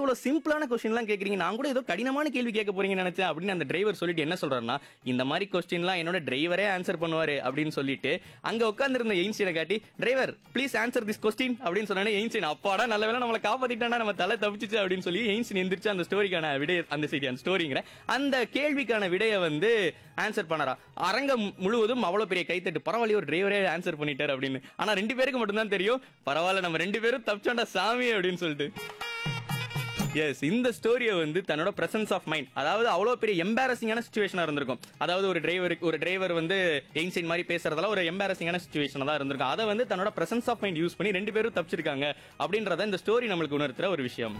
இவ்வளவு சிம்பிளான கொஸ்டின்லாம் கேக்குறீங்க நான் கூட ஏதோ கடினமான கேள்வி கேட்க போறீங்கன்னு நினைச்சேன் அப்படின்னு அந்த டிரைவர் சொல்லிட்டு என்ன சொல்றாருன்னா இந்த மாதிரி கொஸ்டின்லாம் என்னோட டிரைவரே ஆன்சர் பண்ணுவாரு அப்படின்னு சொல்லிட்டு அங்க உட்கார்ந்திருந்த எயின்ஸ்டீனை காட்டி driver please answer this question அப்படின்னு சொன்னானே எயின்ஸ்டீன் அப்பாடா நல்ல வேளை நம்மளை காப்பாத்திட்டானா நம்ம தலை தப்பிச்சிச்சு அப்படின்னு சொல்லி எயின்ஸ்டீன் எந்திரிச்சு அந்த ஸ்டோரிக்கான விடைய அந்த சரி அந்த ஸ்டோரிங்கிற அந்த கேள்விக்கான விடையை வந்து ஆன்சர் பண்ணறா அரங்கம் முழுவதும் அவ்வளவு பெரிய கைத்தட்டு பரவாயில்லையே ஒரு டிரைவரே ஆன்சர் பண்ணிட்டார் அப்படின்னு ஆனா ரெண்டு பேருக்கு மட்டும்தான் தெரியும் பரவாயில்ல நம்ம ரெண்டு பேரும் தப்பிச்சோண்டா சாமி அப்படின்னு சொல்லிட்டு எஸ் இந்த ஸ்டோரியை வந்து தன்னோட பிரசன்ஸ் ஆஃப் மைண்ட் அதாவது அவ்வளோ பெரிய எம்பாரசிங்கான சுச்சுவேஷனாக இருந்திருக்கும் அதாவது ஒரு டிரைவருக்கு ஒரு டிரைவர் வந்து எயின்சைன் மாதிரி பேசுறதெல்லாம் ஒரு எம்பாரசிங்கான சுச்சுவேஷனாக தான் இருந்திருக்கும் அதை வந்து தன்னோட பிரசன்ஸ் ஆஃப் மைண்ட் யூஸ் பண்ணி ரெண்டு பேரும் தப்பிச்சிருக்காங்க அப்படின்றத இந்த ஸ்டோரி நம்மளுக்கு உணர்த்துற ஒரு விஷயம்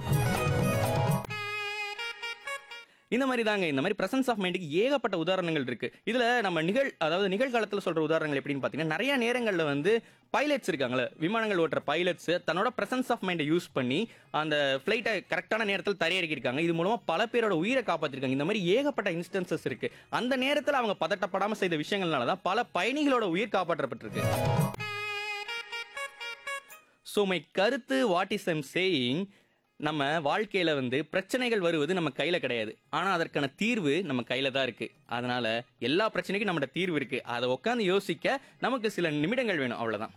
இந்த மாதிரி தாங்க இந்த மாதிரி பிரசன்ஸ் ஆஃப் மைண்டுக்கு ஏகப்பட்ட உதாரணங்கள் இருக்கு இதுல நம்ம நிகழ் அதாவது நிகழ்காலத்தில் சொல்ற உதாரணங்கள் எப்படின்னு பாத்தீங்கன்னா நிறைய நேரங்கள்ல வந்து பைலட்ஸ் இருக்காங்களே விமானங்கள் ஓட்டுற பைலட்ஸ் தன்னோட பிரசன்ஸ் ஆஃப் மைண்டை யூஸ் பண்ணி அந்த ஃபிளைட்டை கரெக்டான நேரத்தில் தரையிறக்கிருக்காங்க இது மூலமா பல பேரோட உயிரை காப்பாத்திருக்காங்க இந்த மாதிரி ஏகப்பட்ட இன்ஸ்டன்சஸ் இருக்கு அந்த நேரத்தில் அவங்க பதட்டப்படாம செய்த விஷயங்கள்னால தான் பல பயணிகளோட உயிர் காப்பாற்றப்பட்டிருக்கு ஸோ மை கருத்து வாட் இஸ் எம் சேயிங் நம்ம வாழ்க்கையில வந்து பிரச்சனைகள் வருவது நம்ம கையில கிடையாது ஆனா அதற்கான தீர்வு நம்ம கையில தான் இருக்கு அதனால எல்லா பிரச்சனைக்கும் நம்மட தீர்வு இருக்கு அதை உட்காந்து யோசிக்க நமக்கு சில நிமிடங்கள் வேணும் அவ்வளவுதான்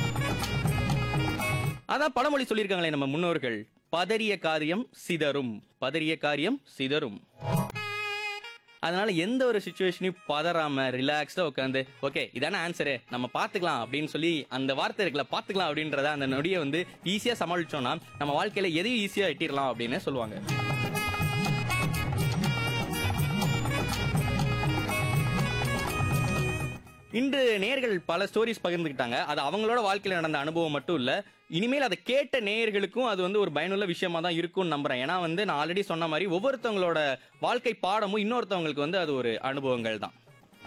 அதான் பழமொழி சொல்லியிருக்காங்களே நம்ம முன்னோர்கள் பதறிய காரியம் சிதறும் பதறிய காரியம் சிதறும் அதனால எந்த ஒரு சுச்சுவேஷனையும் பதறாம ரிலாக்ஸ்டா உட்காந்து ஓகே இதானே ஆன்சரு நம்ம பாத்துக்கலாம் அப்படின்னு சொல்லி அந்த வார்த்தை இருக்குல்ல பாத்துக்கலாம் அப்படின்றத அந்த நொடியை வந்து ஈஸியா சமாளிச்சோம்னா நம்ம வாழ்க்கையில எதையும் ஈஸியா எட்டிடலாம் அப்படின்னு சொல்லுவாங்க இன்று நேர்கள் பல ஸ்டோரிஸ் பகிர்ந்துக்கிட்டாங்க அது அவங்களோட வாழ்க்கையில நடந்த அனுபவம் மட்டும் இல்ல இனிமேல் அதை கேட்ட நேயர்களுக்கும் அது வந்து ஒரு பயனுள்ள விஷயமா தான் இருக்கும்னு நம்புறேன் ஏன்னா வந்து நான் ஆல்ரெடி சொன்ன மாதிரி ஒவ்வொருத்தவங்களோட வாழ்க்கை பாடமும் இன்னொருத்தவங்களுக்கு வந்து அது ஒரு அனுபவங்கள் தான்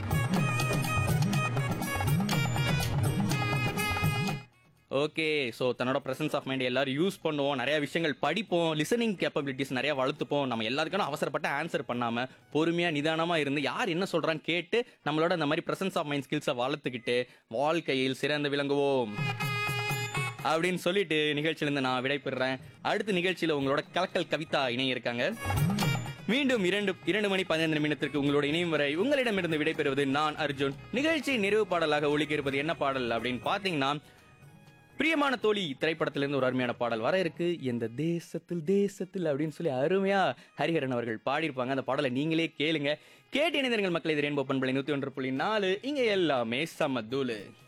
ஓகே ஸோ தன்னோட பிரசன்ஸ் ஆஃப் மைண்ட் எல்லாரும் யூஸ் பண்ணுவோம் நிறைய விஷயங்கள் படிப்போம் லிசனிங் கேப்பபிலிட்டிஸ் நிறைய வளர்த்துப்போம் நம்ம எல்லாத்துக்கும் அவசரப்பட்டு ஆன்சர் பண்ணாம பொறுமையா நிதானமா இருந்து யார் என்ன சொல்றான்னு கேட்டு நம்மளோட இந்த மாதிரி பிரசன்ஸ் ஆஃப் மைண்ட் ஸ்கில்ஸை வளர்த்துக்கிட்டு வாழ்க்கையில் சிறந்து விளங்குவோம் அப்படின்னு சொல்லிட்டு நிகழ்ச்சியிலிருந்து நான் விடைபெறுறேன் அடுத்த நிகழ்ச்சியில உங்களோட கலக்கல் கவிதா இணைய இருக்காங்க மீண்டும் இரண்டு இரண்டு மணி பதினைந்து நிமிடத்திற்கு உங்களோட இணையும் வரை உங்களிடமிருந்து விடைபெறுவது நான் அர்ஜுன் நிகழ்ச்சி நிறைவு பாடலாக ஒலிக்க இருப்பது என்ன பாடல் அப்படின்னு பாத்தீங்கன்னா பிரியமான தோழி திரைப்படத்திலிருந்து ஒரு அருமையான பாடல் வர இருக்கு எந்த தேசத்தில் தேசத்தில் அப்படின்னு சொல்லி அருமையா ஹரிஹரன் அவர்கள் பாடியிருப்பாங்க அந்த பாடலை நீங்களே கேளுங்க கேட்டு இணைந்தர்கள் மக்கள் இது ரெயின்போ பண்பலை நூத்தி ஒன்று புள்ளி நாலு இங்க எல்லாமே சமதூளு